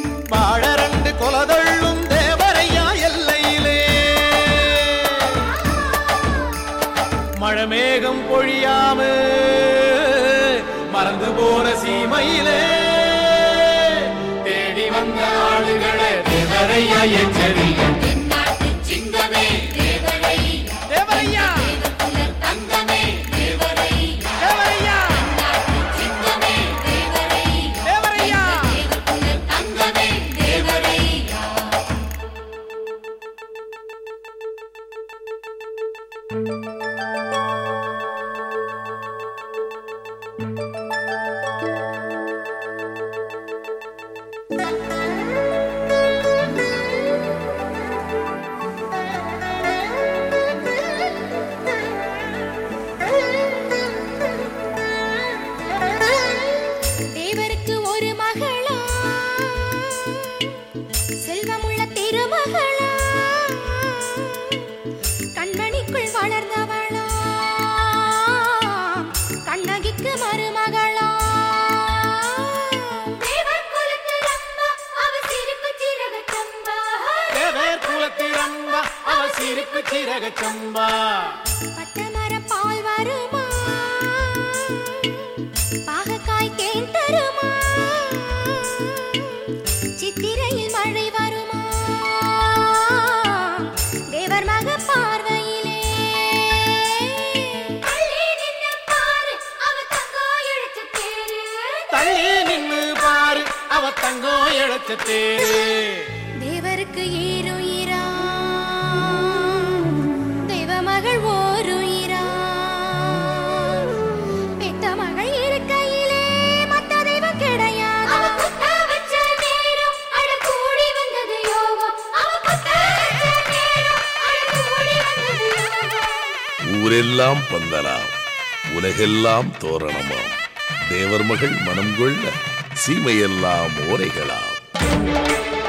வாழரண்டு கொலதள்ளும் தேவரையா எல்லையிலே மழமேகம் பொழியாம மறந்து போன சீமையிலே தேடி வந்த ஆளுகளே தேவரையா எச்சரிக்கை தென்னாட்டு சிங்கமே தேவரை தேவரையா குல தங்கமே தேவரை தேவரையா சிங்கமே தேவரை தேவரையா குல தங்கமே தேவரை தேவருக்கு ஒரு மகளா செல்வமுள்ள திருமகளா கண்மணிக்குள் வளர்ந்தவளா கண்ணகிக்கு மருமகளா தேவர் குலத்து ரம்பா, அவ சிரிப்பு சிறகு சம்பா. தேவர் குலத்திரம்பா அவ சிரிப்பு சிறக சம்பா பட்டமரம் பால் வருமா பாகக்காய் தேன் தருமா சித்திரையில் மழை வருமா தேவர் மக பார்வையிலே தள்ளி நின்னு பாரு, அவ தங்கம் இழுச்ச தேரு. தள்ளி நின்னு பாரு அவ தங்கம் இழைச்ச தேரு தேவருக்கு ஈருயிரா தெய்வ மகள் ஓருயிரா பெத்த மகள் இருக்கையிலே மத்த தெய்வம் கிடையாது அவ குத்த வச்ச நேரம் அட கூடி வந்தது யோகம் அவ குத்த வச்ச நேரம் அட கூடி வந்தது யோகம் ஊரெல்லாம் பந்தலாம் உலகெல்லாம் தோரணமாம் தேவர் மகள் மனம் கொள்ள சீமையெல்லாம் ஓரைகளாம்